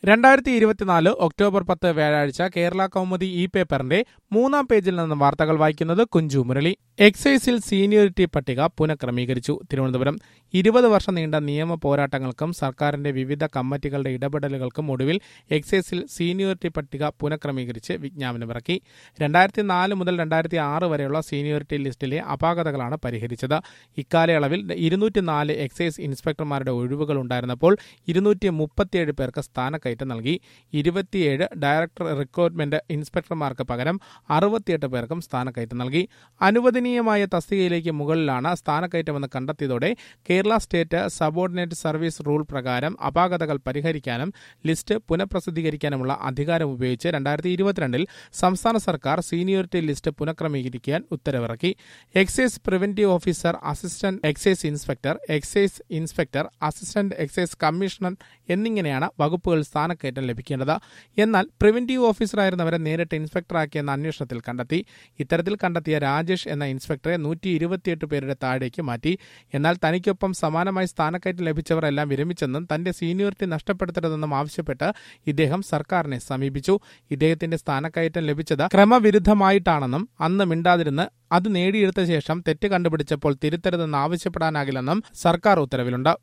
രണ്ടായിരത്തി ഇരുപത്തിനാല് ഒക്ടോബർ പത്ത് വ്യാഴാഴ്ച കേരള കൗമുദി ഇ പേപ്പറിന്റെ മൂന്നാം പേജിൽ നിന്ന് വാർത്തകൾ വായിക്കുന്നത് കുഞ്ചു മുരളി എക്സൈസിൽ സീനിയോറിറ്റി പട്ടിക പുനഃക്രമീകരിച്ചു തിരുവനന്തപുരം ഇരുപത് വർഷം നീണ്ട നിയമ പോരാട്ടങ്ങൾക്കും സർക്കാരിന്റെ വിവിധ കമ്മിറ്റികളുടെ ഇടപെടലുകൾക്കും ഒടുവിൽ എക്സൈസിൽ സീനിയോറിറ്റി പട്ടിക പുനഃക്രമീകരിച്ച് വിജ്ഞാപനമിറക്കി രണ്ടായിരത്തി നാല് മുതൽ രണ്ടായിരത്തി ആറ് വരെയുള്ള സീനിയോറിറ്റി ലിസ്റ്റിലെ അപാകതകളാണ് പരിഹരിച്ചത് ഇക്കാലയളവിൽ ഇരുന്നൂറ്റി നാല് എക്സൈസ് ഇൻസ്പെക്ടർമാരുടെ ഒഴിവുകൾ ഉണ്ടായിരുന്നപ്പോൾ ഇരുന്നൂറ്റി മുപ്പത്തിയേഴ് പേർക്ക് സ്ഥാനക്കയറ്റം നൽകി ഇരുപത്തിയേഴ് ഡയറക്ടർ റിക്രൂട്ട്മെന്റ് ഇൻസ്പെക്ടർമാർക്ക് പകരം അറുപത്തിയെട്ട് പേർക്കും സ്ഥാനക്കയറ്റം നൽകി അനുവദനീയമായ തസ്തികയിലേക്ക് മുകളിലാണ് സ്ഥാനക്കയറ്റമെന്ന് കണ്ടെത്തിയതോടെ Kerala state subordinate service rule പ്രകാരം അപാകതകൾ പരിഹരിക്കാനും ലിസ്റ്റ് പുനഃപ്രസിദ്ധീകരിക്കാനുമുള്ള അധികാരം ഉപയോഗിച്ച് രണ്ടായിരത്തി ഇരുപത്തിരണ്ടിൽ സംസ്ഥാന സർക്കാർ സീനിയോറിറ്റി ലിസ്റ്റ് പുനഃക്രമീകരിക്കാൻ ഉത്തരവിറക്കി excise preventive officer assistant excise inspector excise inspector assistant excise commissioner എന്നിങ്ങനെയാണ് വകുപ്പുകൾ സ്ഥാനക്കയറ്റം ലഭിക്കേണ്ടത് എന്നാൽ പ്രിവന്റീവ് ഓഫീസറായിരുന്നവരെ നേരിട്ട് ഇൻസ്പെക്ടറാക്കിയെന്ന അന്വേഷണത്തിൽ കണ്ടെത്തി ഇത്തരത്തിൽ കണ്ടെത്തിയ രാജേഷ് എന്ന ഇൻസ്പെക്ടറെ നൂറ്റി ഇരുപത്തിയെട്ട് പേരുടെ താഴേക്ക് മാറ്റി എന്നാൽ തനിക്കൊപ്പം സമാനമായി സ്ഥാനക്കയറ്റം ലഭിച്ചവർ എല്ലാം വിരമിച്ചെന്നും തന്റെ സീനിയോറിറ്റി നഷ്ടപ്പെടുത്തരുതെന്നും ആവശ്യപ്പെട്ട് ഇദ്ദേഹം സർക്കാരിനെ സമീപിച്ചു ഇദ്ദേഹത്തിന്റെ സ്ഥാനക്കയറ്റം ലഭിച്ചത് ക്രമവിരുദ്ധമായിട്ടാണെന്നും അന്ന് മിണ്ടാതിരുന്ന് അത് നേടിയെടുത്ത ശേഷം തെറ്റ് കണ്ടുപിടിച്ചപ്പോൾ തിരുത്തരുതെന്ന് ആവശ്യപ്പെടാനാകില്ലെന്നും സർക്കാർ ഉത്തരവിലുണ്ട്